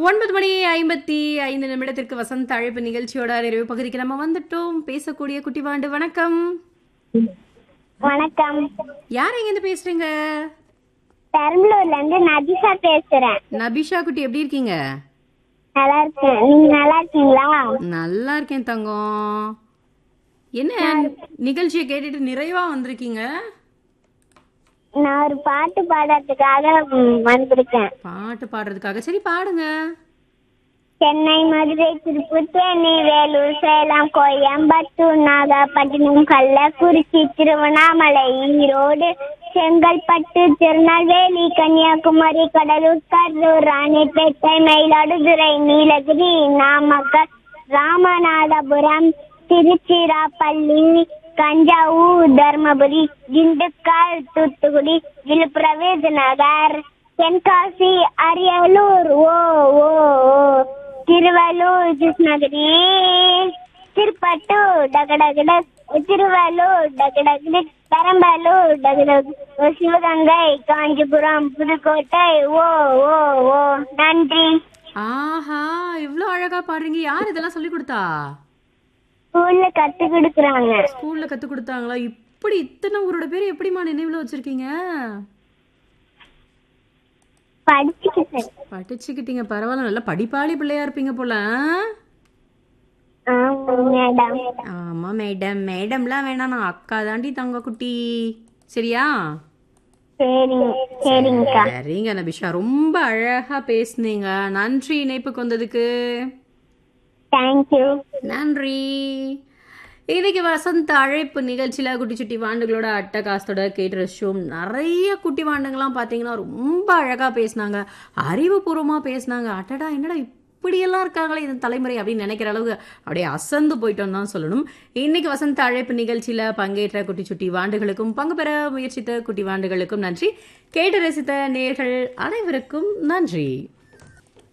ஒன்பது மணி ஐம்பத்தி ஐந்து நிமிடத்திற்கு வசந்த அழைப்பு நிகழ்ச்சியோட நிறைவு பகுதிக்கு நம்ம வந்துட்டோம் பேசக்கூடிய குட்டிவாண்டு வணக்கம் வணக்கம் யார் எங்கேருந்து பேசுறீங்க பெரம்பலூர்ல இருந்து நதிஷா பேசுறேன் நபிஷா குட்டி எப்படி இருக்கீங்க நல்லா இருக்கேன் நீங்க நல்லா இருக்கீங்களா நல்லா இருக்கேன் தங்கம் என்ன நிகழ்ச்சியை கேட்டுட்டு நிறைவா வந்திருக்கீங்க நான் ஒரு பாட்டு பாடுறதுக்காக ம், வந்திருக்கேன் பாட்டு பாடுறதுக்காக சரி பாடுங்க சென்னை மதுரை திருப்பூர் தேனி வேலூர் சேலம் கோயம்புத்தூர் நாகப்பட்டினம் கள்ளக்குறிச்சி திருவண்ணாமலை ஈரோடு செங்கல்பட்டு திருநெல்வேலி கன்னியாகுமரி கடலூர் கரூர் ராணிப்பேட்டை மயிலாடுதுறை நீலகிரி நாமக்கல் ராமநாதபுரம் திருச்சிராப்பள்ளி தஞ்சாவூர் தர்மபுரி திண்டுக்கல் தூத்துக்குடி விழுப்புரம் விருதுநகர் தென்காசி அரியலூர் ஓ ஓ ஓ திருவள்ளூர் கிருஷ்ணகிரி திருப்பட்டூர் டகடகட திருவள்ளூர் டகடகட பெரம்பலூர் டகடக சிவகங்கை காஞ்சிபுரம் புதுக்கோட்டை ஓ ஓ ஓ நன்றி ஆஹா இவ்வளோ அழகா பாடுறீங்க யார் இதெல்லாம் சொல்லி கொடுத்தா ஸ்கூல்ல கத்து கொடுக்குறாங்க ஸ்கூல்ல கத்து கொடுத்தாங்களா இப்படி இத்தனை ஊரோட பேர் எப்படிமா நினைவுல வச்சிருக்கீங்க படிச்சுக்கிட்டேன் படிச்சுக்கிட்டீங்க பரவாயில்ல நல்லா படிப்பாளி பிள்ளையா இருப்பீங்க போல ஆ? ஆமா மேடம் ஆமா மேடம் மேடம்லாம் வேணாம் நான் அக்கா தாண்டி தங்க குட்டி சரியா சரிங்க சரிங்கக்கா சரிங்க நபிஷா ரொம்ப அழகா பேசுனீங்க நன்றி இணைப்புக்கு வந்ததுக்கு தேங்க்யூ நன்றி இன்னைக்கு வசந்த அழைப்பு நிகழ்ச்சியில குட்டி சுட்டி வாண்டுகளோட அட்டகாசத்தோட கேட்டு ரசிச்சோம் நிறைய குட்டி வாண்டுங்கள்லாம் பார்த்தீங்கன்னா ரொம்ப அழகா பேசினாங்க அறிவுபூர்வமா பேசினாங்க அட்டடா என்னடா இப்படியெல்லாம் இருக்காங்களே இந்த தலைமுறை அப்படின்னு நினைக்கிற அளவுக்கு அப்படியே அசந்து போயிட்டோம் தான் சொல்லணும் இன்னைக்கு வசந்த அழைப்பு நிகழ்ச்சியில பங்கேற்ற குட்டி சுட்டி வாண்டுகளுக்கும் பங்கு பெற முயற்சித்த குட்டி வாண்டுகளுக்கும் நன்றி கேட்டு ரசித்த நேர்கள் அனைவருக்கும் நன்றி